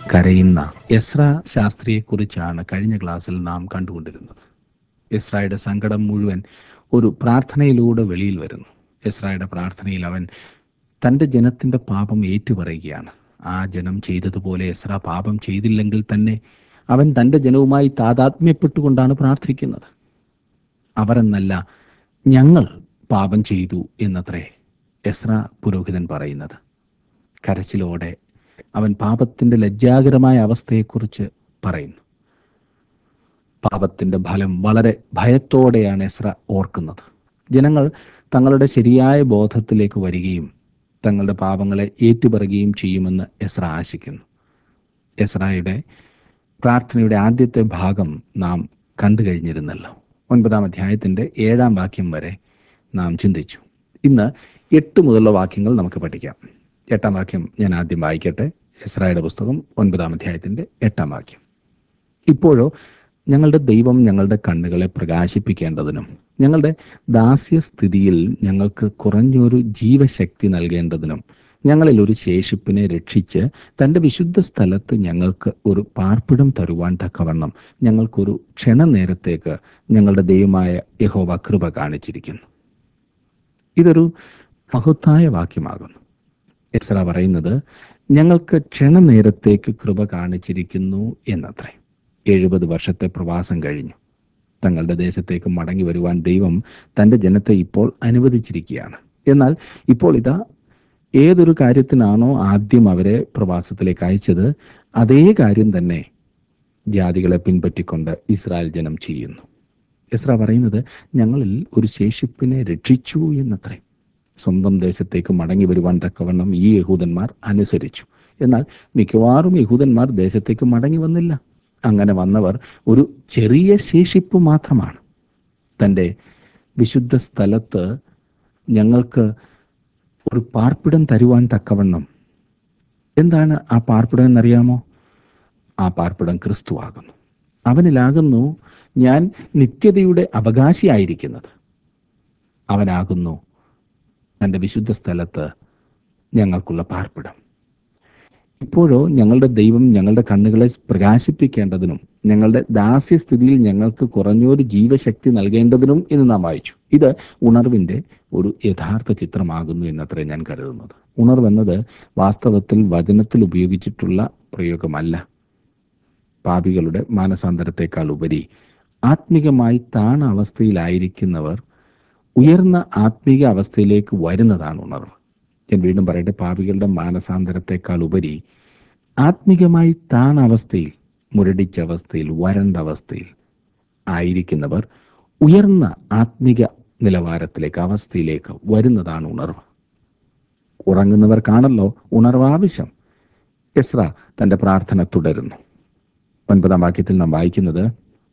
കരയുന്ന എസ്ര ശാസ്ത്രിയെക്കുറിച്ചാണ് കഴിഞ്ഞ ക്ലാസ്സിൽ നാം കണ്ടുകൊണ്ടിരുന്നത് എസ്രയുടെ സങ്കടം മുഴുവൻ ഒരു പ്രാർത്ഥനയിലൂടെ വെളിയിൽ വരുന്നു എസ്രയുടെ പ്രാർത്ഥനയിൽ അവൻ തൻ്റെ ജനത്തിൻ്റെ പാപം ഏറ്റുപറയുകയാണ് ആ ജനം ചെയ്തതുപോലെ എസ്ര പാപം ചെയ്തില്ലെങ്കിൽ തന്നെ അവൻ തൻ്റെ ജനവുമായി താതാത്മ്യപ്പെട്ടുകൊണ്ടാണ് പ്രാർത്ഥിക്കുന്നത് അവരെന്നല്ല ഞങ്ങൾ പാപം ചെയ്തു എന്നത്രേ എസ്ര പുരോഹിതൻ പറയുന്നത് കരച്ചിലോടെ അവൻ പാപത്തിൻ്റെ ലജ്ജാകരമായ അവസ്ഥയെക്കുറിച്ച് പറയുന്നു പാപത്തിൻ്റെ ഫലം വളരെ ഭയത്തോടെയാണ് എസ്ര ഓർക്കുന്നത് ജനങ്ങൾ തങ്ങളുടെ ശരിയായ ബോധത്തിലേക്ക് വരികയും തങ്ങളുടെ പാപങ്ങളെ ഏറ്റുപറയുകയും ചെയ്യുമെന്ന് എസ്ര ആശിക്കുന്നു എസ്രായുടെ പ്രാർത്ഥനയുടെ ആദ്യത്തെ ഭാഗം നാം കണ്ടു കഴിഞ്ഞിരുന്നല്ലോ ഒൻപതാം അധ്യായത്തിൻ്റെ ഏഴാം വാക്യം വരെ നാം ചിന്തിച്ചു ഇന്ന് എട്ട് മുതലുള്ള വാക്യങ്ങൾ നമുക്ക് പഠിക്കാം എട്ടാം വാക്യം ഞാൻ ആദ്യം വായിക്കട്ടെ എസ്രായുടെ പുസ്തകം ഒൻപതാം അധ്യായത്തിൻ്റെ എട്ടാം വാക്യം ഇപ്പോഴോ ഞങ്ങളുടെ ദൈവം ഞങ്ങളുടെ കണ്ണുകളെ പ്രകാശിപ്പിക്കേണ്ടതിനും ഞങ്ങളുടെ ദാസ്യസ്ഥിതിയിൽ ഞങ്ങൾക്ക് കുറഞ്ഞൊരു ജീവശക്തി നൽകേണ്ടതിനും ഞങ്ങളിൽ ഒരു ശേഷിപ്പിനെ രക്ഷിച്ച് തൻ്റെ വിശുദ്ധ സ്ഥലത്ത് ഞങ്ങൾക്ക് ഒരു പാർപ്പിടം തരുവാൻ തക്കവണ്ണം ഞങ്ങൾക്കൊരു ക്ഷണനേരത്തേക്ക് ഞങ്ങളുടെ ദൈവമായ യഹോവ കൃപ കാണിച്ചിരിക്കുന്നു ഇതൊരു മഹത്തായ വാക്യമാകുന്നു എസ്ര പറയുന്നത് ഞങ്ങൾക്ക് ക്ഷണനേരത്തേക്ക് കൃപ കാണിച്ചിരിക്കുന്നു എന്നത്രേ എഴുപത് വർഷത്തെ പ്രവാസം കഴിഞ്ഞു തങ്ങളുടെ ദേശത്തേക്ക് മടങ്ങി വരുവാൻ ദൈവം തൻ്റെ ജനത്തെ ഇപ്പോൾ അനുവദിച്ചിരിക്കുകയാണ് എന്നാൽ ഇപ്പോൾ ഇതാ ഏതൊരു കാര്യത്തിനാണോ ആദ്യം അവരെ പ്രവാസത്തിലേക്ക് അയച്ചത് അതേ കാര്യം തന്നെ ജാതികളെ പിൻപറ്റിക്കൊണ്ട് ഇസ്രായേൽ ജനം ചെയ്യുന്നു എസ്ര പറയുന്നത് ഞങ്ങളിൽ ഒരു ശേഷിപ്പിനെ രക്ഷിച്ചു എന്നത്രേ സ്വന്തം ദേശത്തേക്ക് മടങ്ങി വരുവാൻ തക്കവണ്ണം ഈ യഹൂദന്മാർ അനുസരിച്ചു എന്നാൽ മിക്കവാറും യഹൂദന്മാർ ദേശത്തേക്ക് മടങ്ങി വന്നില്ല അങ്ങനെ വന്നവർ ഒരു ചെറിയ ശേഷിപ്പ് മാത്രമാണ് തൻ്റെ വിശുദ്ധ സ്ഥലത്ത് ഞങ്ങൾക്ക് ഒരു പാർപ്പിടം തരുവാൻ തക്കവണ്ണം എന്താണ് ആ പാർപ്പിടം എന്നറിയാമോ ആ പാർപ്പിടം ക്രിസ്തുവാകുന്നു അവനിലാകുന്നു ഞാൻ നിത്യതയുടെ അവകാശിയായിരിക്കുന്നത് അവനാകുന്നു തൻ്റെ വിശുദ്ധ സ്ഥലത്ത് ഞങ്ങൾക്കുള്ള പാർപ്പിടം ഇപ്പോഴോ ഞങ്ങളുടെ ദൈവം ഞങ്ങളുടെ കണ്ണുകളെ പ്രകാശിപ്പിക്കേണ്ടതിനും ഞങ്ങളുടെ ദാസ്യസ്ഥിതിയിൽ ഞങ്ങൾക്ക് കുറഞ്ഞൊരു ജീവശക്തി നൽകേണ്ടതിനും എന്ന് നാം വായിച്ചു ഇത് ഉണർവിൻ്റെ ഒരു യഥാർത്ഥ ചിത്രമാകുന്നു എന്നത്രേ ഞാൻ കരുതുന്നത് ഉണർവെന്നത് വാസ്തവത്തിൽ വചനത്തിൽ ഉപയോഗിച്ചിട്ടുള്ള പ്രയോഗമല്ല പാപികളുടെ മാനസാന്തരത്തെക്കാൾ ഉപരി ആത്മികമായി താണ അവസ്ഥയിലായിരിക്കുന്നവർ ഉയർന്ന ആത്മീക അവസ്ഥയിലേക്ക് വരുന്നതാണ് ഉണർവ് ഞാൻ വീണ്ടും പറയട്ടെ പാപികളുടെ മാനസാന്തരത്തെക്കാൾ ഉപരി ആത്മികമായി താണ അവസ്ഥയിൽ മുരടിച്ച അവസ്ഥയിൽ വരണ്ട അവസ്ഥയിൽ ആയിരിക്കുന്നവർ ഉയർന്ന ആത്മിക നിലവാരത്തിലേക്ക് അവസ്ഥയിലേക്ക് വരുന്നതാണ് ഉണർവ് ഉറങ്ങുന്നവർക്കാണല്ലോ ഉണർവ് ആവശ്യം എസ്ര തന്റെ പ്രാർത്ഥന തുടരുന്നു ഒൻപതാം വാക്യത്തിൽ നാം വായിക്കുന്നത്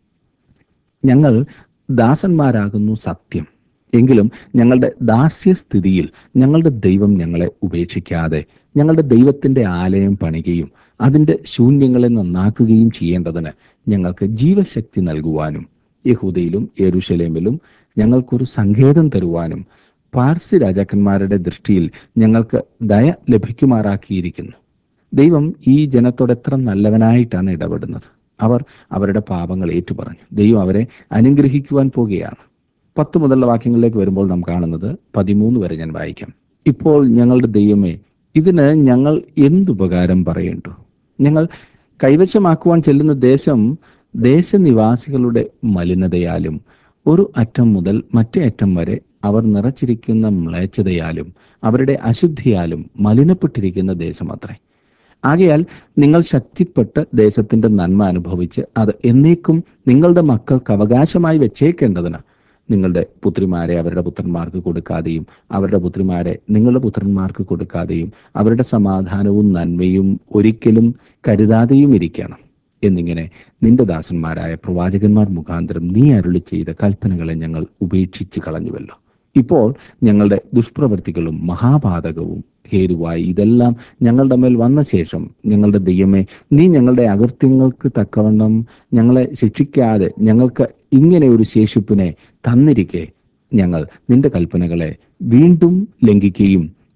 ഞങ്ങൾ ദാസന്മാരാകുന്നു സത്യം എങ്കിലും ഞങ്ങളുടെ ദാസ്യസ്ഥിതിയിൽ ഞങ്ങളുടെ ദൈവം ഞങ്ങളെ ഉപേക്ഷിക്കാതെ ഞങ്ങളുടെ ദൈവത്തിന്റെ ആലയം പണികയും അതിന്റെ ശൂന്യങ്ങളെ നന്നാക്കുകയും ചെയ്യേണ്ടതിന് ഞങ്ങൾക്ക് ജീവശക്തി നൽകുവാനും യഹൂദയിലും യെരുഷലേമിലും ഞങ്ങൾക്കൊരു സങ്കേതം തരുവാനും പാർസി രാജാക്കന്മാരുടെ ദൃഷ്ടിയിൽ ഞങ്ങൾക്ക് ദയ ലഭിക്കുമാറാക്കിയിരിക്കുന്നു ദൈവം ഈ ജനത്തോട് എത്ര നല്ലവനായിട്ടാണ് ഇടപെടുന്നത് അവർ അവരുടെ പാപങ്ങൾ ഏറ്റുപറഞ്ഞു ദൈവം അവരെ അനുഗ്രഹിക്കുവാൻ പോകുകയാണ് പത്ത് മുതലുള്ള വാക്യങ്ങളിലേക്ക് വരുമ്പോൾ നാം കാണുന്നത് പതിമൂന്ന് വരെ ഞാൻ വായിക്കാം ഇപ്പോൾ ഞങ്ങളുടെ ദൈവമേ ഇതിന് ഞങ്ങൾ എന്തുപകാരം പറയേണ്ടു ഞങ്ങൾ കൈവശമാക്കുവാൻ ചെല്ലുന്ന ദേശം ദേശനിവാസികളുടെ മലിനതയാലും ഒരു അറ്റം മുതൽ മറ്റേ അറ്റം വരെ അവർ നിറച്ചിരിക്കുന്ന മ്ലേച്ഛതയാലും അവരുടെ അശുദ്ധിയാലും മലിനപ്പെട്ടിരിക്കുന്ന ദേശമത്രേ ആകയാൽ നിങ്ങൾ ശക്തിപ്പെട്ട് ദേശത്തിന്റെ നന്മ അനുഭവിച്ച് അത് എന്നേക്കും നിങ്ങളുടെ മക്കൾക്ക് അവകാശമായി വെച്ചേക്കേണ്ടതിന് നിങ്ങളുടെ പുത്രിമാരെ അവരുടെ പുത്രന്മാർക്ക് കൊടുക്കാതെയും അവരുടെ പുത്രിമാരെ നിങ്ങളുടെ പുത്രന്മാർക്ക് കൊടുക്കാതെയും അവരുടെ സമാധാനവും നന്മയും ഒരിക്കലും കരുതാതെയും ഇരിക്കണം എന്നിങ്ങനെ നിന്റെ ദാസന്മാരായ പ്രവാചകന്മാർ മുഖാന്തരം നീ അരുളി ചെയ്ത കൽപ്പനകളെ ഞങ്ങൾ ഉപേക്ഷിച്ച് കളഞ്ഞുവല്ലോ ഇപ്പോൾ ഞങ്ങളുടെ ദുഷ്പ്രവൃത്തികളും മഹാപാതകവും ഹേതുവായി ഇതെല്ലാം ഞങ്ങളുടെ മേൽ വന്ന ശേഷം ഞങ്ങളുടെ ദൈവമേ നീ ഞങ്ങളുടെ അകൃത്യങ്ങൾക്ക് തക്കവണ്ണം ഞങ്ങളെ ശിക്ഷിക്കാതെ ഞങ്ങൾക്ക് ഇങ്ങനെ ഒരു ശേഷിപ്പിനെ തന്നിരിക്കെ ഞങ്ങൾ നിന്റെ കൽപ്പനകളെ വീണ്ടും ലംഘിക്കുകയും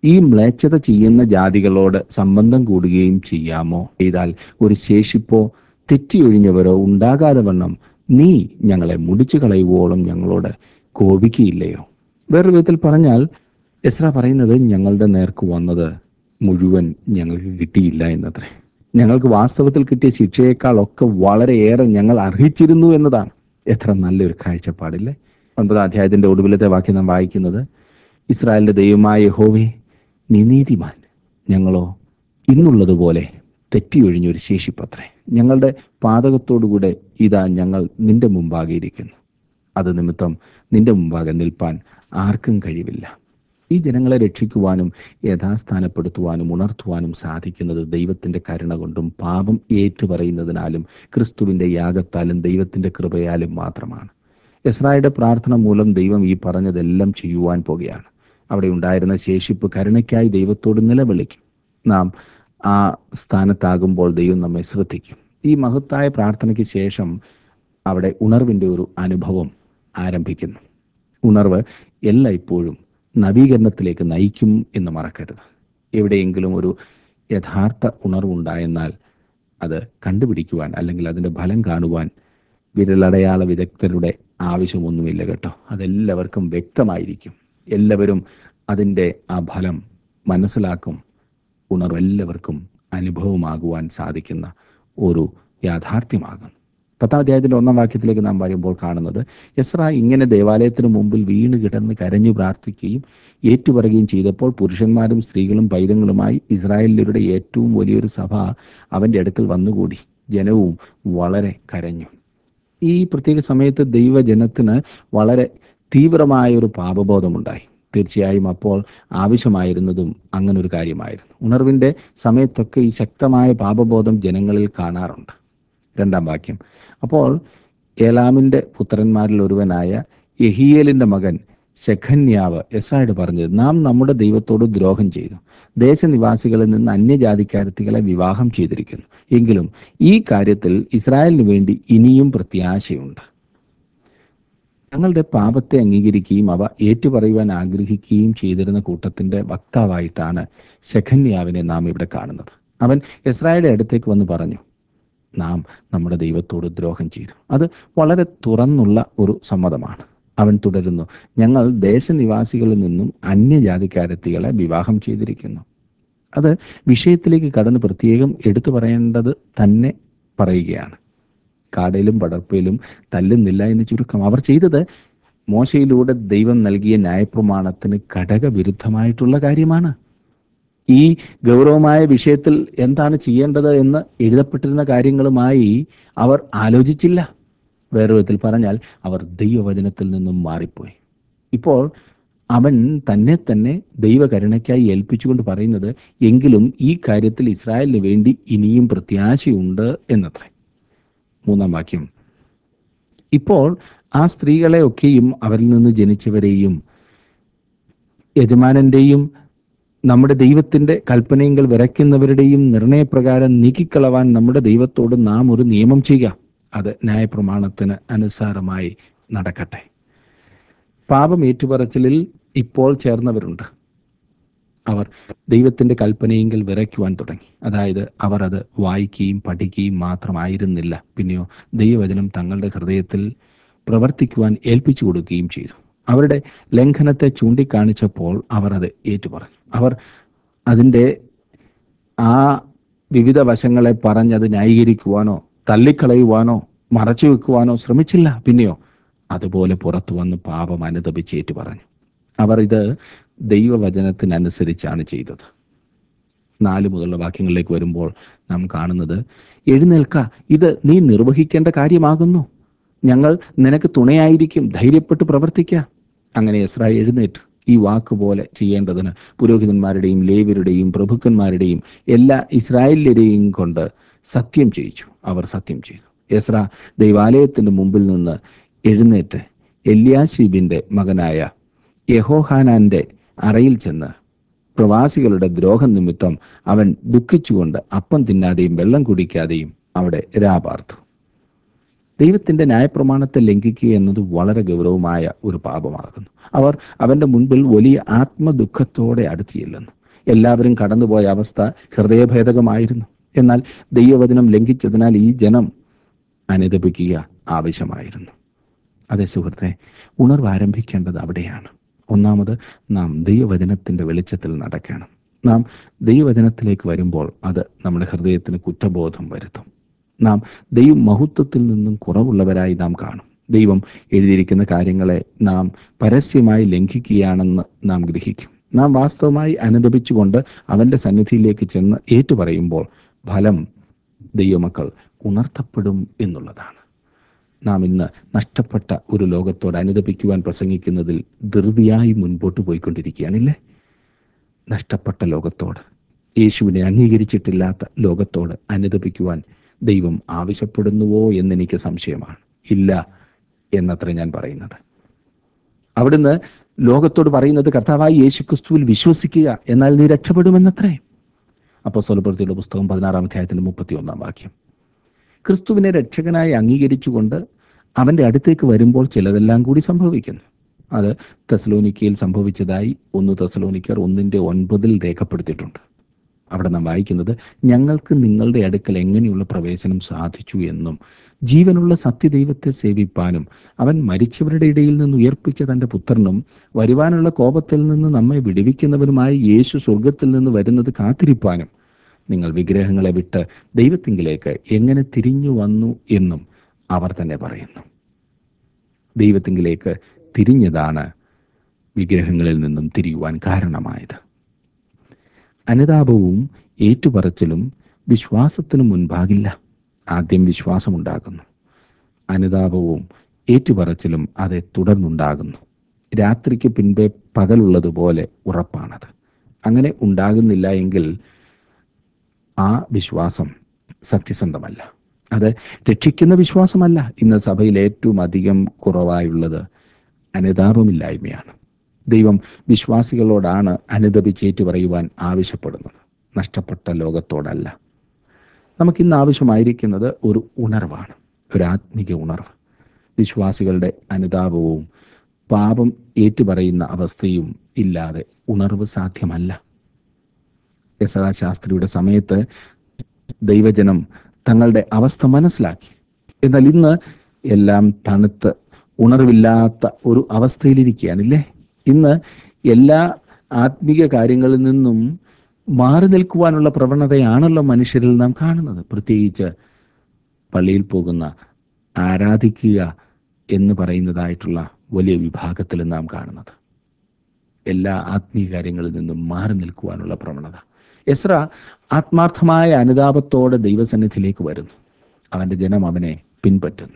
ഈ മ്ലേച്ഛത ചെയ്യുന്ന ജാതികളോട് സംബന്ധം കൂടുകയും ചെയ്യാമോ ചെയ്താൽ ഒരു ശേഷിപ്പോ തെറ്റിയൊഴിഞ്ഞവരോ ഉണ്ടാകാതെ വണ്ണം നീ ഞങ്ങളെ മുടിച്ചു കളയുവോളം ഞങ്ങളോട് കോപിക്കുകയില്ലയോ വേറൊരു വിധത്തിൽ പറഞ്ഞാൽ എസ്ര പറയുന്നത് ഞങ്ങളുടെ നേർക്ക് വന്നത് മുഴുവൻ ഞങ്ങൾക്ക് കിട്ടിയില്ല എന്നത്രേ ഞങ്ങൾക്ക് വാസ്തവത്തിൽ കിട്ടിയ ശിക്ഷയേക്കാളൊക്കെ വളരെയേറെ ഞങ്ങൾ അർഹിച്ചിരുന്നു എന്നതാണ് എത്ര നല്ലൊരു കാഴ്ചപ്പാടില്ലേ ഒൻപതാം അധ്യായത്തിന്റെ ഒടുവിലത്തെ വാക്യം നാം വായിക്കുന്നത് ഇസ്രായേലിന്റെ ദൈവമായ യഹോവേ നീ നീതിമാൻ ഞങ്ങളോ ഇന്നുള്ളതുപോലെ തെറ്റിയൊഴിഞ്ഞൊരു ശേഷിപ്പത്രേ ഞങ്ങളുടെ പാതകത്തോടുകൂടെ ഇതാ ഞങ്ങൾ നിന്റെ മുമ്പാകെ ഇരിക്കുന്നു അത് നിമിത്തം നിന്റെ മുമ്പാകെ നിൽപ്പാൻ ആർക്കും കഴിവില്ല ഈ ജനങ്ങളെ രക്ഷിക്കുവാനും യഥാസ്ഥാനപ്പെടുത്തുവാനും ഉണർത്തുവാനും സാധിക്കുന്നത് ദൈവത്തിന്റെ കരുണ കൊണ്ടും പാപം ഏറ്റുപറയുന്നതിനാലും ക്രിസ്തുവിന്റെ യാഗത്താലും ദൈവത്തിന്റെ കൃപയാലും മാത്രമാണ് എസ്രായുടെ പ്രാർത്ഥന മൂലം ദൈവം ഈ പറഞ്ഞതെല്ലാം ചെയ്യുവാൻ പോകുകയാണ് അവിടെ ഉണ്ടായിരുന്ന ശേഷിപ്പ് കരുണയ്ക്കായി ദൈവത്തോട് നിലവിളിക്കും നാം ആ സ്ഥാനത്താകുമ്പോൾ ദൈവം നമ്മെ ശ്രദ്ധിക്കും ഈ മഹത്തായ പ്രാർത്ഥനയ്ക്ക് ശേഷം അവിടെ ഉണർവിന്റെ ഒരു അനുഭവം ആരംഭിക്കുന്നു ഉണർവ് എല്ലായ്പ്പോഴും നവീകരണത്തിലേക്ക് നയിക്കും എന്ന് മറക്കരുത് എവിടെയെങ്കിലും ഒരു യഥാർത്ഥ ഉണർവുണ്ടായെന്നാൽ അത് കണ്ടുപിടിക്കുവാൻ അല്ലെങ്കിൽ അതിൻ്റെ ഫലം കാണുവാൻ വിരലടയാള വിദഗ്ധരുടെ ആവശ്യമൊന്നുമില്ല കേട്ടോ അതെല്ലാവർക്കും വ്യക്തമായിരിക്കും എല്ലാവരും അതിൻ്റെ ആ ഫലം മനസ്സിലാക്കും ഉണർവ് എല്ലാവർക്കും അനുഭവമാകുവാൻ സാധിക്കുന്ന ഒരു യാഥാർത്ഥ്യമാകും പത്താം അധ്യായത്തിന്റെ ഒന്നാം വാക്യത്തിലേക്ക് നാം വരുമ്പോൾ കാണുന്നത് എസ്ര ഇങ്ങനെ ദേവാലയത്തിന് മുമ്പിൽ വീണ് കിടന്ന് കരഞ്ഞു പ്രാർത്ഥിക്കുകയും ഏറ്റുപറയുകയും ചെയ്തപ്പോൾ പുരുഷന്മാരും സ്ത്രീകളും പൈതങ്ങളുമായി ഇസ്രായേലിയരുടെ ഏറ്റവും വലിയൊരു സഭ അവന്റെ അടുക്കൽ വന്നുകൂടി ജനവും വളരെ കരഞ്ഞു ഈ പ്രത്യേക സമയത്ത് ദൈവജനത്തിന് വളരെ തീവ്രമായ ഒരു പാപബോധമുണ്ടായി തീർച്ചയായും അപ്പോൾ ആവശ്യമായിരുന്നതും അങ്ങനെ ഒരു കാര്യമായിരുന്നു ഉണർവിന്റെ സമയത്തൊക്കെ ഈ ശക്തമായ പാപബോധം ജനങ്ങളിൽ കാണാറുണ്ട് രണ്ടാം വാക്യം അപ്പോൾ ഏലാമിന്റെ പുത്രന്മാരിൽ ഒരുവനായ യഹിയേലിന്റെ മകൻ ശഖന്യാവ് എസ്രായോട് പറഞ്ഞത് നാം നമ്മുടെ ദൈവത്തോട് ദ്രോഹം ചെയ്തു ദേശനിവാസികളിൽ നിന്ന് അന്യജാതിക്കാരത്തികളെ വിവാഹം ചെയ്തിരിക്കുന്നു എങ്കിലും ഈ കാര്യത്തിൽ ഇസ്രായേലിന് വേണ്ടി ഇനിയും പ്രത്യാശയുണ്ട് തങ്ങളുടെ പാപത്തെ അംഗീകരിക്കുകയും അവ ഏറ്റുപറയുവാൻ ആഗ്രഹിക്കുകയും ചെയ്തിരുന്ന കൂട്ടത്തിന്റെ വക്താവായിട്ടാണ് ശഖന്യാവിനെ നാം ഇവിടെ കാണുന്നത് അവൻ ഇസ്രായേലിന്റെ അടുത്തേക്ക് വന്ന് പറഞ്ഞു നാം നമ്മുടെ ദൈവത്തോട് ദ്രോഹം ചെയ്തു അത് വളരെ തുറന്നുള്ള ഒരു സമ്മതമാണ് അവൻ തുടരുന്നു ഞങ്ങൾ ദേശനിവാസികളിൽ നിന്നും അന്യജാതിക്കാരത്തികളെ വിവാഹം ചെയ്തിരിക്കുന്നു അത് വിഷയത്തിലേക്ക് കടന്ന് പ്രത്യേകം എടുത്തു പറയേണ്ടത് തന്നെ പറയുകയാണ് കാടയിലും പടർപ്പയിലും തല്ലുന്നില്ല എന്ന് ചുരുക്കം അവർ ചെയ്തത് മോശയിലൂടെ ദൈവം നൽകിയ ന്യായപ്രമാണത്തിന് ഘടകവിരുദ്ധമായിട്ടുള്ള കാര്യമാണ് ഈ ഗൗരവമായ വിഷയത്തിൽ എന്താണ് ചെയ്യേണ്ടത് എന്ന് എഴുതപ്പെട്ടിരുന്ന കാര്യങ്ങളുമായി അവർ ആലോചിച്ചില്ല വേറെ വിധത്തിൽ പറഞ്ഞാൽ അവർ ദൈവവചനത്തിൽ നിന്നും മാറിപ്പോയി ഇപ്പോൾ അവൻ തന്നെ തന്നെ ദൈവകരുണയ്ക്കായി ഏൽപ്പിച്ചുകൊണ്ട് പറയുന്നത് എങ്കിലും ഈ കാര്യത്തിൽ ഇസ്രായേലിന് വേണ്ടി ഇനിയും പ്രത്യാശയുണ്ട് എന്നത്രേ മൂന്നാം വാക്യം ഇപ്പോൾ ആ സ്ത്രീകളെ ഒക്കെയും അവരിൽ നിന്ന് ജനിച്ചവരെയും യജമാനന്റെയും നമ്മുടെ ദൈവത്തിന്റെ കൽപ്പനയെങ്കിൽ വിറയ്ക്കുന്നവരുടെയും നിർണയപ്രകാരം നീക്കിക്കളവാൻ നമ്മുടെ ദൈവത്തോട് നാം ഒരു നിയമം ചെയ്യുക അത് ന്യായപ്രമാണത്തിന് അനുസാരമായി നടക്കട്ടെ പാപം ഏറ്റുപറച്ചിലിൽ ഇപ്പോൾ ചേർന്നവരുണ്ട് അവർ ദൈവത്തിന്റെ കൽപ്പനയെങ്കിൽ വിറയ്ക്കുവാൻ തുടങ്ങി അതായത് അവർ അത് വായിക്കുകയും പഠിക്കുകയും മാത്രമായിരുന്നില്ല പിന്നെയോ ദൈവവചനം തങ്ങളുടെ ഹൃദയത്തിൽ പ്രവർത്തിക്കുവാൻ ഏൽപ്പിച്ചു കൊടുക്കുകയും ചെയ്തു അവരുടെ ലംഘനത്തെ ചൂണ്ടിക്കാണിച്ചപ്പോൾ അവർ അത് ഏറ്റുപറഞ്ഞു അവർ അതിൻ്റെ ആ വിവിധ വശങ്ങളെ പറഞ്ഞത് ന്യായീകരിക്കുവാനോ തള്ളിക്കളയുവാനോ മറച്ചു വെക്കുവാനോ ശ്രമിച്ചില്ല പിന്നെയോ അതുപോലെ പുറത്തു വന്ന് പാപം അനുദപിച്ചേറ്റു പറഞ്ഞു അവർ ഇത് ദൈവവചനത്തിനനുസരിച്ചാണ് ചെയ്തത് നാല് മുതലുള്ള വാക്യങ്ങളിലേക്ക് വരുമ്പോൾ നാം കാണുന്നത് എഴുന്നേൽക്ക ഇത് നീ നിർവഹിക്കേണ്ട കാര്യമാകുന്നു ഞങ്ങൾ നിനക്ക് തുണയായിരിക്കും ധൈര്യപ്പെട്ട് പ്രവർത്തിക്ക അങ്ങനെ ഇസ്രായേൽ എഴുന്നേറ്റ് ഈ വാക്കുപോലെ ചെയ്യേണ്ടതിന് പുരോഹിതന്മാരുടെയും ലേവ്യരുടെയും പ്രഭുക്കന്മാരുടെയും എല്ലാ ഇസ്രായേലിയരെയും കൊണ്ട് സത്യം ചെയ്യിച്ചു അവർ സത്യം ചെയ്തു എസ്ര ദൈവാലയത്തിന്റെ മുമ്പിൽ നിന്ന് എഴുന്നേറ്റ് എല്യാശീബിന്റെ മകനായ യഹോഹാനാന്റെ അറയിൽ ചെന്ന് പ്രവാസികളുടെ ദ്രോഹം നിമിത്തം അവൻ ദുഃഖിച്ചുകൊണ്ട് അപ്പം തിന്നാതെയും വെള്ളം കുടിക്കാതെയും അവിടെ രാപാർത്തു ദൈവത്തിന്റെ ന്യായപ്രമാണത്തെ ലംഘിക്കുക എന്നത് വളരെ ഗൗരവമായ ഒരു പാപമാകുന്നു അവർ അവന്റെ മുൻപിൽ വലിയ ആത്മദുഃഖത്തോടെ അടുത്ത് ചെല്ലുന്നു എല്ലാവരും കടന്നുപോയ അവസ്ഥ ഹൃദയഭേദകമായിരുന്നു എന്നാൽ ദൈവവചനം ലംഘിച്ചതിനാൽ ഈ ജനം അനുദപിക്കുക ആവശ്യമായിരുന്നു അതെ സുഹൃത്തെ ഉണർവ് ആരംഭിക്കേണ്ടത് അവിടെയാണ് ഒന്നാമത് നാം ദൈവവചനത്തിന്റെ വെളിച്ചത്തിൽ നടക്കണം നാം ദൈവവചനത്തിലേക്ക് വരുമ്പോൾ അത് നമ്മുടെ ഹൃദയത്തിന് കുറ്റബോധം വരുത്തും നാം ദൈവം മഹത്വത്തിൽ നിന്നും കുറവുള്ളവരായി നാം കാണും ദൈവം എഴുതിയിരിക്കുന്ന കാര്യങ്ങളെ നാം പരസ്യമായി ലംഘിക്കുകയാണെന്ന് നാം ഗ്രഹിക്കും നാം വാസ്തവമായി അനുദപിച്ചുകൊണ്ട് അവന്റെ സന്നിധിയിലേക്ക് ചെന്ന് ഏറ്റുപറയുമ്പോൾ ഫലം ദൈവമക്കൾ ഉണർത്തപ്പെടും എന്നുള്ളതാണ് നാം ഇന്ന് നഷ്ടപ്പെട്ട ഒരു ലോകത്തോട് അനുദപിക്കുവാൻ പ്രസംഗിക്കുന്നതിൽ ധൃതിയായി മുൻപോട്ട് പോയിക്കൊണ്ടിരിക്കുകയാണില്ലേ നഷ്ടപ്പെട്ട ലോകത്തോട് യേശുവിനെ അംഗീകരിച്ചിട്ടില്ലാത്ത ലോകത്തോട് അനുദപിക്കുവാൻ ദൈവം ആവശ്യപ്പെടുന്നുവോ എന്നെനിക്ക് സംശയമാണ് ഇല്ല എന്നത്ര ഞാൻ പറയുന്നത് അവിടുന്ന് ലോകത്തോട് പറയുന്നത് കർത്താവായി യേശുക്രിസ്തുവിൽ വിശ്വസിക്കുക എന്നാൽ നീ രക്ഷപ്പെടുമെന്നത്രേ അപ്പോൾ സ്വലപ്രവൃത്തിയുടെ പുസ്തകം പതിനാറാം അധ്യായത്തിന്റെ മുപ്പത്തി ഒന്നാം വാക്യം ക്രിസ്തുവിനെ രക്ഷകനായി അംഗീകരിച്ചുകൊണ്ട് അവന്റെ അടുത്തേക്ക് വരുമ്പോൾ ചിലതെല്ലാം കൂടി സംഭവിക്കുന്നു അത് തെസലോനിക്കയിൽ സംഭവിച്ചതായി ഒന്ന് തെസലോനിക്കർ ഒന്നിന്റെ ഒൻപതിൽ രേഖപ്പെടുത്തിയിട്ടുണ്ട് അവിടെ നാം വായിക്കുന്നത് ഞങ്ങൾക്ക് നിങ്ങളുടെ അടുക്കൽ എങ്ങനെയുള്ള പ്രവേശനം സാധിച്ചു എന്നും ജീവനുള്ള സത്യദൈവത്തെ സേവിപ്പാനും അവൻ മരിച്ചവരുടെ ഇടയിൽ നിന്ന് ഉയർപ്പിച്ച തന്റെ പുത്രനും വരുവാനുള്ള കോപത്തിൽ നിന്ന് നമ്മെ വിടുവിക്കുന്നവനുമായി യേശു സ്വർഗത്തിൽ നിന്ന് വരുന്നത് കാത്തിരിപ്പാനും നിങ്ങൾ വിഗ്രഹങ്ങളെ വിട്ട് ദൈവത്തിങ്കിലേക്ക് എങ്ങനെ തിരിഞ്ഞു വന്നു എന്നും അവർ തന്നെ പറയുന്നു ദൈവത്തിങ്കിലേക്ക് തിരിഞ്ഞതാണ് വിഗ്രഹങ്ങളിൽ നിന്നും തിരിയുവാൻ കാരണമായത് അനുതാപവും ഏറ്റുപറച്ചിലും വിശ്വാസത്തിനു മുൻപാകില്ല ആദ്യം വിശ്വാസമുണ്ടാകുന്നു അനുതാപവും ഏറ്റുപറച്ചിലും അതെ തുടർന്നുണ്ടാകുന്നു രാത്രിക്ക് പിൻപേ പകലുള്ളതുപോലെ ഉറപ്പാണത് അങ്ങനെ ഉണ്ടാകുന്നില്ല എങ്കിൽ ആ വിശ്വാസം സത്യസന്ധമല്ല അത് രക്ഷിക്കുന്ന വിശ്വാസമല്ല ഇന്ന് സഭയിൽ ഏറ്റവും അധികം കുറവായുള്ളത് അനുതാപമില്ലായ്മയാണ് ദൈവം വിശ്വാസികളോടാണ് അനുദപിച്ചേറ്റു പറയുവാൻ ആവശ്യപ്പെടുന്നത് നഷ്ടപ്പെട്ട ലോകത്തോടല്ല നമുക്കിന്ന് ആവശ്യമായിരിക്കുന്നത് ഒരു ഉണർവാണ് ഒരു ആത്മീക ഉണർവ് വിശ്വാസികളുടെ അനുതാപവും പാപം ഏറ്റുപറയുന്ന അവസ്ഥയും ഇല്ലാതെ ഉണർവ് സാധ്യമല്ല യസറ ശാസ്ത്രിയുടെ സമയത്ത് ദൈവജനം തങ്ങളുടെ അവസ്ഥ മനസ്സിലാക്കി എന്നാൽ ഇന്ന് എല്ലാം തണുത്ത് ഉണർവില്ലാത്ത ഒരു അവസ്ഥയിലിരിക്കുകയാണില്ലേ ഇന്ന് എല്ലാ ആത്മീക കാര്യങ്ങളിൽ നിന്നും മാറി നിൽക്കുവാനുള്ള പ്രവണതയാണല്ലോ മനുഷ്യരിൽ നാം കാണുന്നത് പ്രത്യേകിച്ച് പള്ളിയിൽ പോകുന്ന ആരാധിക്കുക എന്ന് പറയുന്നതായിട്ടുള്ള വലിയ വിഭാഗത്തിൽ നാം കാണുന്നത് എല്ലാ ആത്മീയ കാര്യങ്ങളിൽ നിന്നും മാറി നിൽക്കുവാനുള്ള പ്രവണത എസ്ര ആത്മാർത്ഥമായ അനുതാപത്തോടെ ദൈവസന്നിധിയിലേക്ക് വരുന്നു അവന്റെ ജനം അവനെ പിൻപറ്റുന്നു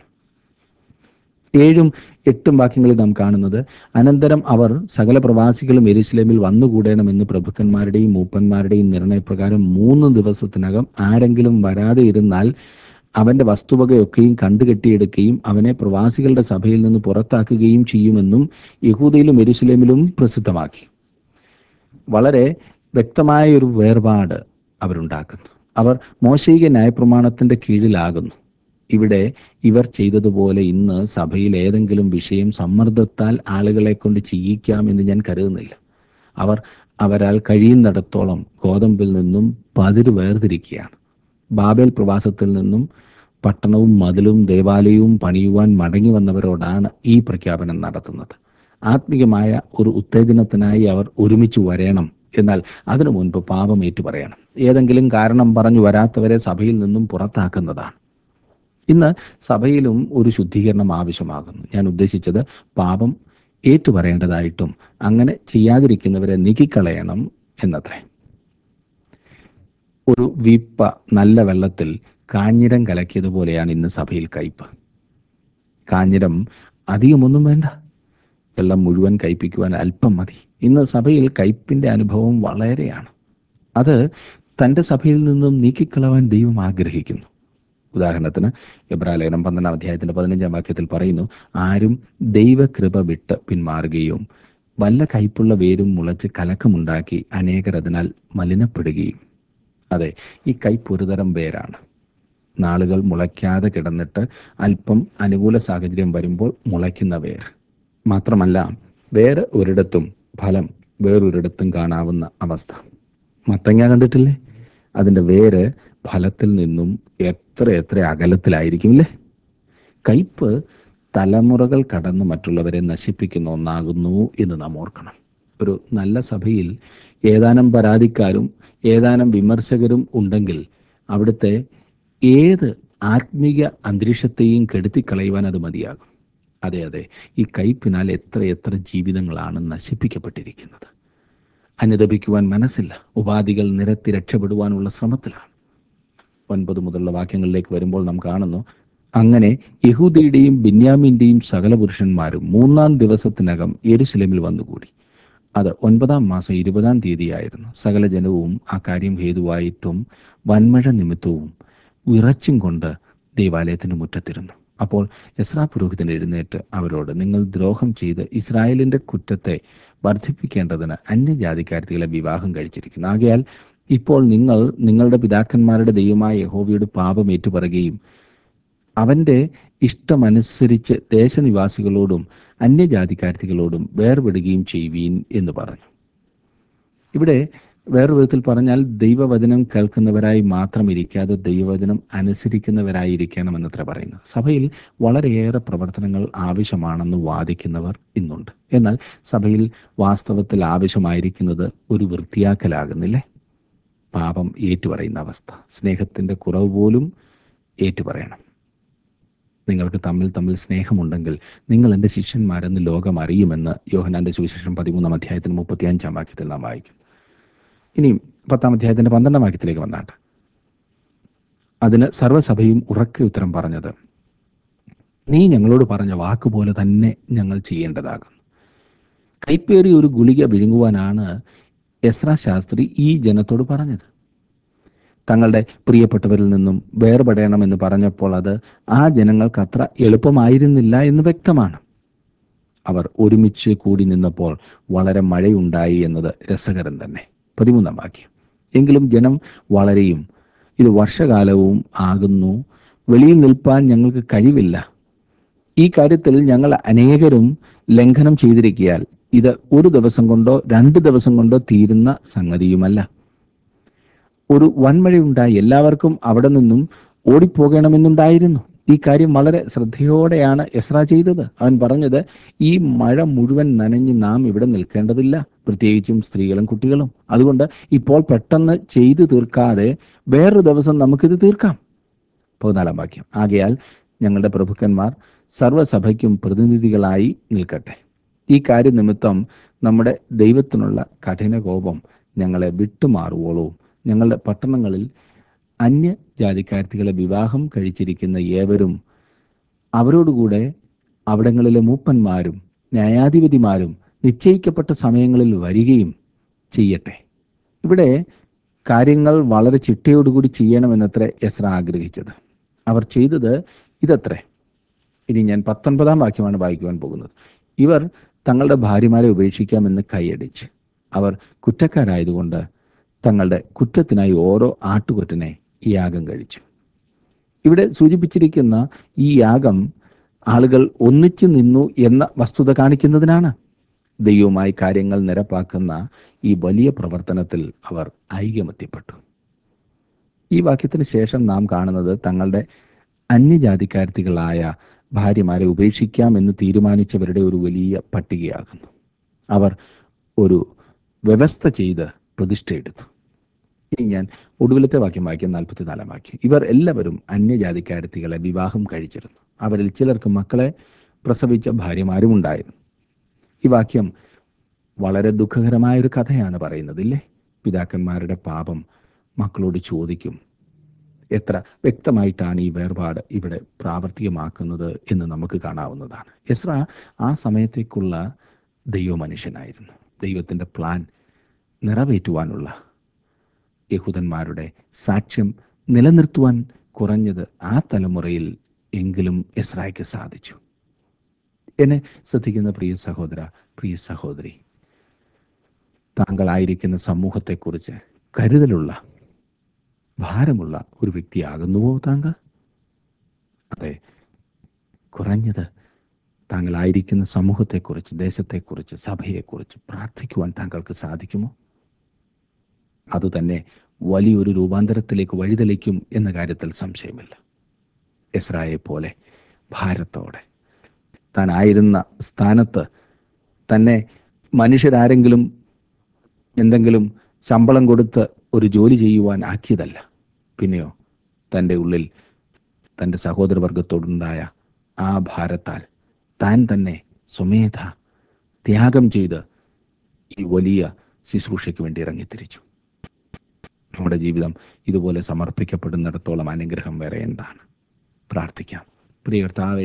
ഏഴും എട്ടും വാക്യങ്ങളിൽ നാം കാണുന്നത് അനന്തരം അവർ സകല പ്രവാസികളും എരുസലേമിൽ വന്നുകൂടണമെന്ന് പ്രഭുക്കന്മാരുടെയും മൂപ്പന്മാരുടെയും നിർണയപ്രകാരം മൂന്ന് ദിവസത്തിനകം ആരെങ്കിലും വരാതെ ഇരുന്നാൽ അവന്റെ വസ്തുവകയൊക്കെയും കണ്ടുകെട്ടിയെടുക്കുകയും അവനെ പ്രവാസികളുടെ സഭയിൽ നിന്ന് പുറത്താക്കുകയും ചെയ്യുമെന്നും യഹൂദയിലും എരുസലേമിലും പ്രസിദ്ധമാക്കി വളരെ വ്യക്തമായ ഒരു വേർപാട് അവരുണ്ടാക്കുന്നു അവർ മോശയിക ന്യായപ്രമാണത്തിന്റെ കീഴിലാകുന്നു ഇവിടെ ഇവർ ചെയ്തതുപോലെ ഇന്ന് സഭയിൽ ഏതെങ്കിലും വിഷയം സമ്മർദ്ദത്താൽ ആളുകളെ കൊണ്ട് ചെയ്യിക്കാമെന്ന് ഞാൻ കരുതുന്നില്ല അവർ അവരാൽ കഴിയുന്നിടത്തോളം ഗോതമ്പിൽ നിന്നും പതിര് വേർതിരിക്കുകയാണ് ബാബേൽ പ്രവാസത്തിൽ നിന്നും പട്ടണവും മതിലും ദേവാലയവും പണിയുവാൻ മടങ്ങി വന്നവരോടാണ് ഈ പ്രഖ്യാപനം നടത്തുന്നത് ആത്മീയമായ ഒരു ഉത്തേജനത്തിനായി അവർ ഒരുമിച്ച് വരയണം എന്നാൽ അതിനു മുൻപ് പാപം ഏറ്റു പറയണം ഏതെങ്കിലും കാരണം പറഞ്ഞു വരാത്തവരെ സഭയിൽ നിന്നും പുറത്താക്കുന്നതാണ് ഇന്ന് സഭയിലും ഒരു ശുദ്ധീകരണം ആവശ്യമാകുന്നു ഞാൻ ഉദ്ദേശിച്ചത് പാപം ഏറ്റുപറയേണ്ടതായിട്ടും അങ്ങനെ ചെയ്യാതിരിക്കുന്നവരെ നീക്കിക്കളയണം എന്നത്രേ ഒരു വീപ്പ നല്ല വെള്ളത്തിൽ കാഞ്ഞിരം കലക്കിയതുപോലെയാണ് ഇന്ന് സഭയിൽ കയ്പ് കാഞ്ഞിരം അധികമൊന്നും വേണ്ട വെള്ളം മുഴുവൻ കയ്പിക്കുവാൻ അല്പം മതി ഇന്ന് സഭയിൽ കയ്പിന്റെ അനുഭവം വളരെയാണ് അത് തൻ്റെ സഭയിൽ നിന്നും നീക്കിക്കളവാൻ ദൈവം ആഗ്രഹിക്കുന്നു ഉദാഹരണത്തിന് എബ്രാലേഖനം പന്ത്രണ്ടാം അധ്യായത്തിന്റെ പതിനഞ്ചാം വാക്യത്തിൽ പറയുന്നു ആരും ദൈവകൃപ വിട്ട് പിന്മാറുകയും വല്ല കയ്പുള്ള വേരും മുളച്ച് കലക്കമുണ്ടാക്കി അനേകർ അതിനാൽ മലിനപ്പെടുകയും അതെ ഈ കയ്പ് ഒരുതരം വേരാണ് നാളുകൾ മുളയ്ക്കാതെ കിടന്നിട്ട് അല്പം അനുകൂല സാഹചര്യം വരുമ്പോൾ മുളയ്ക്കുന്ന വേർ മാത്രമല്ല വേറെ ഒരിടത്തും ഫലം വേറൊരിടത്തും കാണാവുന്ന അവസ്ഥ മത്തങ്ങ കണ്ടിട്ടില്ലേ അതിൻ്റെ വേര് ഫലത്തിൽ നിന്നും എത്ര എത്ര അകലത്തിലായിരിക്കും അല്ലേ കയ്പ് തലമുറകൾ കടന്ന് മറ്റുള്ളവരെ നശിപ്പിക്കുന്ന ഒന്നാകുന്നു എന്ന് നാം ഓർക്കണം ഒരു നല്ല സഭയിൽ ഏതാനും പരാതിക്കാരും ഏതാനും വിമർശകരും ഉണ്ടെങ്കിൽ അവിടുത്തെ ഏത് ആത്മീക അന്തരീക്ഷത്തെയും കെടുത്തിക്കളയുവാൻ അത് മതിയാകും അതെ അതെ ഈ കയ്പിനാൽ എത്ര എത്ര ജീവിതങ്ങളാണ് നശിപ്പിക്കപ്പെട്ടിരിക്കുന്നത് അനുദപിക്കുവാൻ മനസ്സില്ല ഉപാധികൾ നിരത്തി രക്ഷപ്പെടുവാനുള്ള ശ്രമത്തിലാണ് ഒൻപത് മുതലുള്ള വാക്യങ്ങളിലേക്ക് വരുമ്പോൾ നാം കാണുന്നു അങ്ങനെ യഹൂദിയുടെയും ബിന്യാമിന്റെയും സകല പുരുഷന്മാരും മൂന്നാം ദിവസത്തിനകം യെരുശലേമിൽ വന്നുകൂടി അത് ഒൻപതാം മാസം ഇരുപതാം തീയതിയായിരുന്നു സകല ജനവും ആ കാര്യം ഹേതുവായിട്ടും വൻമഴ നിമിത്തവും വിറച്ചും കൊണ്ട് ദേവാലയത്തിന് മുറ്റത്തിരുന്നു അപ്പോൾ എസ്രാ പുരോഹിതൻ എഴുന്നേറ്റ് അവരോട് നിങ്ങൾ ദ്രോഹം ചെയ്ത് ഇസ്രായേലിന്റെ കുറ്റത്തെ വർദ്ധിപ്പിക്കേണ്ടതിന് അന്യജാതിക്കാരത്തികളെ വിവാഹം കഴിച്ചിരിക്കുന്നു ആകയാൽ ഇപ്പോൾ നിങ്ങൾ നിങ്ങളുടെ പിതാക്കന്മാരുടെ ദൈവമായ യഹോവയുടെ പാപം ഏറ്റുപറയുകയും അവന്റെ ഇഷ്ടമനുസരിച്ച് ദേശനിവാസികളോടും അന്യജാതിക്കാരത്തികളോടും വേർപെടുകയും ചെയ്യുവീൻ എന്ന് പറഞ്ഞു ഇവിടെ വേറെ വിധത്തിൽ പറഞ്ഞാൽ ദൈവവചനം കേൾക്കുന്നവരായി മാത്രം ഇരിക്കാതെ ദൈവവചനം അനുസരിക്കുന്നവരായി ഇരിക്കണമെന്നത്ര പറയുന്നത് സഭയിൽ വളരെയേറെ പ്രവർത്തനങ്ങൾ ആവശ്യമാണെന്ന് വാദിക്കുന്നവർ ഇന്നുണ്ട് എന്നാൽ സഭയിൽ വാസ്തവത്തിൽ ആവശ്യമായിരിക്കുന്നത് ഒരു വൃത്തിയാക്കലാകുന്നില്ലേ പാപം ഏറ്റുപറയുന്ന അവസ്ഥ സ്നേഹത്തിന്റെ കുറവ് പോലും ഏറ്റുപറയണം നിങ്ങൾക്ക് തമ്മിൽ തമ്മിൽ സ്നേഹമുണ്ടെങ്കിൽ നിങ്ങൾ എൻ്റെ ശിഷ്യന്മാരെന്ന് ലോകം അറിയുമെന്ന് യോഹനാന്റെ സുവിശേഷം പതിമൂന്നാം അധ്യായത്തിന് മുപ്പത്തി അഞ്ചാം വാക്യത്തിൽ നാം വായിക്കും ഇനി പത്താം അധ്യായത്തിന്റെ പന്ത്രണ്ടാം വാക്യത്തിലേക്ക് വന്നാട്ട് അതിന് സർവ്വസഭയും ഉറക്കെ ഉത്തരം പറഞ്ഞത് നീ ഞങ്ങളോട് പറഞ്ഞ വാക്കുപോലെ തന്നെ ഞങ്ങൾ ചെയ്യേണ്ടതാകുന്നു കൈപ്പേറി ഒരു ഗുളിക വിഴുങ്ങുവാനാണ് എസ്ര ശാസ്ത്രി ഈ ജനത്തോട് പറഞ്ഞത് തങ്ങളുടെ പ്രിയപ്പെട്ടവരിൽ നിന്നും വേർപെടണമെന്ന് പറഞ്ഞപ്പോൾ അത് ആ ജനങ്ങൾക്ക് അത്ര എളുപ്പമായിരുന്നില്ല എന്ന് വ്യക്തമാണ് അവർ ഒരുമിച്ച് കൂടി നിന്നപ്പോൾ വളരെ മഴയുണ്ടായി എന്നത് രസകരം തന്നെ പതിമൂന്നാം വാക്യം എങ്കിലും ജനം വളരെയും ഇത് വർഷകാലവും ആകുന്നു വെളിയിൽ നിൽപ്പാൻ ഞങ്ങൾക്ക് കഴിവില്ല ഈ കാര്യത്തിൽ ഞങ്ങൾ അനേകരും ലംഘനം ചെയ്തിരിക്കിയാൽ ഇത് ഒരു ദിവസം കൊണ്ടോ രണ്ട് ദിവസം കൊണ്ടോ തീരുന്ന സംഗതിയുമല്ല ഒരു വൻമഴയുണ്ടായി എല്ലാവർക്കും അവിടെ നിന്നും ഓടിപ്പോകണമെന്നുണ്ടായിരുന്നു ഈ കാര്യം വളരെ ശ്രദ്ധയോടെയാണ് എസ്ര ചെയ്തത് അവൻ പറഞ്ഞത് ഈ മഴ മുഴുവൻ നനഞ്ഞ് നാം ഇവിടെ നിൽക്കേണ്ടതില്ല പ്രത്യേകിച്ചും സ്ത്രീകളും കുട്ടികളും അതുകൊണ്ട് ഇപ്പോൾ പെട്ടെന്ന് ചെയ്തു തീർക്കാതെ വേറൊരു ദിവസം നമുക്കിത് തീർക്കാം പതിനാലാം വാക്യം ആകയാൽ ഞങ്ങളുടെ പ്രഭുക്കന്മാർ സർവ്വസഭയ്ക്കും പ്രതിനിധികളായി നിൽക്കട്ടെ ഈ കാര്യനിമിത്തം നമ്മുടെ ദൈവത്തിനുള്ള കഠിന കോപം ഞങ്ങളെ വിട്ടുമാറുവോളവും ഞങ്ങളുടെ പട്ടണങ്ങളിൽ അന്യജാതിക്കാരത്തികളെ വിവാഹം കഴിച്ചിരിക്കുന്ന ഏവരും അവരോടുകൂടെ അവിടങ്ങളിലെ മൂപ്പന്മാരും ന്യായാധിപതിമാരും നിശ്ചയിക്കപ്പെട്ട സമയങ്ങളിൽ വരികയും ചെയ്യട്ടെ ഇവിടെ കാര്യങ്ങൾ വളരെ ചിട്ടയോടുകൂടി ചെയ്യണമെന്നത്ര എസ്ര ആഗ്രഹിച്ചത് അവർ ചെയ്തത് ഇതത്രേ ഇനി ഞാൻ പത്തൊൻപതാം വാക്യമാണ് വായിക്കുവാൻ പോകുന്നത് ഇവർ തങ്ങളുടെ ഭാര്യമാരെ ഉപേക്ഷിക്കാമെന്ന് കൈയടിച്ച് അവർ കുറ്റക്കാരായതുകൊണ്ട് തങ്ങളുടെ കുറ്റത്തിനായി ഓരോ ആട്ടുകൊറ്റനെ യാഗം കഴിച്ചു ഇവിടെ സൂചിപ്പിച്ചിരിക്കുന്ന ഈ യാഗം ആളുകൾ ഒന്നിച്ചു നിന്നു എന്ന വസ്തുത കാണിക്കുന്നതിനാണ് ദൈവവുമായി കാര്യങ്ങൾ നിരപ്പാക്കുന്ന ഈ വലിയ പ്രവർത്തനത്തിൽ അവർ ഐകമത്യപ്പെട്ടു ഈ വാക്യത്തിന് ശേഷം നാം കാണുന്നത് തങ്ങളുടെ അന്യജാതിക്കാരത്തികളായ ഭാര്യമാരെ ഉപേക്ഷിക്കാം എന്ന് തീരുമാനിച്ചവരുടെ ഒരു വലിയ പട്ടികയാകുന്നു അവർ ഒരു വ്യവസ്ഥ ചെയ്ത് പ്രതിഷ്ഠയെടുത്തു ഇനി ഞാൻ ഒടുവിലത്തെ വാക്യം വായിക്കാം നാൽപ്പത്തിനാലാം വാക്യം ഇവർ എല്ലാവരും അന്യജാതിക്കാരത്തികളെ വിവാഹം കഴിച്ചിരുന്നു അവരിൽ ചിലർക്ക് മക്കളെ പ്രസവിച്ച ഭാര്യമാരും ഉണ്ടായിരുന്നു ഈ വാക്യം വളരെ ദുഃഖകരമായ ഒരു കഥയാണ് പറയുന്നത് ഇല്ലേ പിതാക്കന്മാരുടെ പാപം മക്കളോട് ചോദിക്കും എത്ര വ്യക്തമായിട്ടാണ് ഈ വേർപാട് ഇവിടെ പ്രാവർത്തികമാക്കുന്നത് എന്ന് നമുക്ക് കാണാവുന്നതാണ് എസ്ര ആ സമയത്തേക്കുള്ള ദൈവമനുഷ്യനായിരുന്നു ദൈവത്തിൻ്റെ പ്ലാൻ നിറവേറ്റുവാനുള്ള യഹൂദന്മാരുടെ സാക്ഷ്യം നിലനിർത്തുവാൻ കുറഞ്ഞത് ആ തലമുറയിൽ എങ്കിലും എസ്രായ്ക്ക് സാധിച്ചു എന്നെ ശ്രദ്ധിക്കുന്ന പ്രിയ സഹോദര പ്രിയ സഹോദരി താങ്കളായിരിക്കുന്ന സമൂഹത്തെക്കുറിച്ച് കരുതലുള്ള ഭാരമുള്ള ഒരു വ്യക്തിയാകുന്നുവോ താങ്കൾ അതെ കുറഞ്ഞത് താങ്കളായിരിക്കുന്ന സമൂഹത്തെക്കുറിച്ച് ദേശത്തെക്കുറിച്ച് സഭയെക്കുറിച്ച് പ്രാർത്ഥിക്കുവാൻ താങ്കൾക്ക് സാധിക്കുമോ അതുതന്നെ വലിയൊരു രൂപാന്തരത്തിലേക്ക് വഴിതെളിക്കും എന്ന കാര്യത്തിൽ സംശയമില്ല ഇസ്രായെ പോലെ ഭാരത്തോടെ താൻ ആയിരുന്ന സ്ഥാനത്ത് തന്നെ മനുഷ്യരാരെങ്കിലും എന്തെങ്കിലും ശമ്പളം കൊടുത്ത് ഒരു ജോലി ചെയ്യുവാൻ ആക്കിയതല്ല പിന്നെയോ തൻ്റെ ഉള്ളിൽ തൻ്റെ സഹോദരവർഗത്തോടുണ്ടായ ആ ഭാരത്താൽ താൻ തന്നെ സ്വമേധ ത്യാഗം ചെയ്ത് ഈ വലിയ ശുശ്രൂഷയ്ക്ക് വേണ്ടി ഇറങ്ങിത്തിരിച്ചു നമ്മുടെ ജീവിതം ഇതുപോലെ സമർപ്പിക്കപ്പെടുന്നിടത്തോളം അനുഗ്രഹം വേറെ എന്താണ് പ്രാർത്ഥിക്കാം പ്രിയ കർത്താവെ